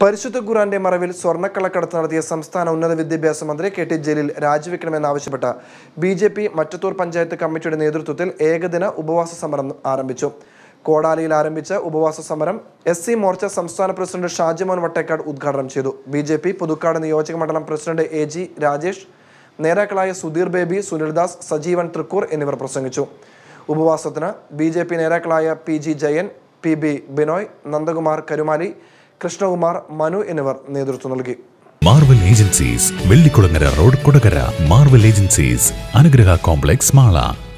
പരിശുദ്ധ ഖുറാന്റെ മറവിൽ സ്വർണ്ണക്കള്ളക്കടത്ത് നടത്തിയ സംസ്ഥാന ഉന്നത വിദ്യാഭ്യാസ മന്ത്രി കെ ടി ജലീൽ രാജിവെക്കണമെന്നാവശ്യപ്പെട്ട B J P Mattathur panchayat കമ്മിറ്റിയുടെ നേതൃത്വത്തിൽ ഏകദിന ഉപവാസ സമരം ആരംഭിച്ചു കോടാലിയിൽ ആരംഭിച്ച ഉപവാസ സമരം എസ് സി മോർച്ച സംസ്ഥാന പ്രസിഡന്റ് ഷാജിമോൻ വട്ടേക്കാട് ഉദ്ഘാടനം ചെയ്തു ബി ജെ പി പുതുക്കാട് നിയോജക മണ്ഡലം പ്രസിഡന്റ് എ ജി രാജേഷ് നേതാക്കളായ സുധീർ ബേബി സുനിൽദാസ് സജീവൻ തൃക്കൂർ എന്നിവർ പ്രസംഗിച്ചു ഉപവാസത്തിന് ബി ജെ പി നേതാക്കളായ P G Jayan P B Binoy Nandakumar Karumali Krishnakumar Manu എന്നിവർ നേതൃത്വം നൽകി Marvel Agencies Vellikulangara road Kodakara Marvel Agencies Anugraha complex Mala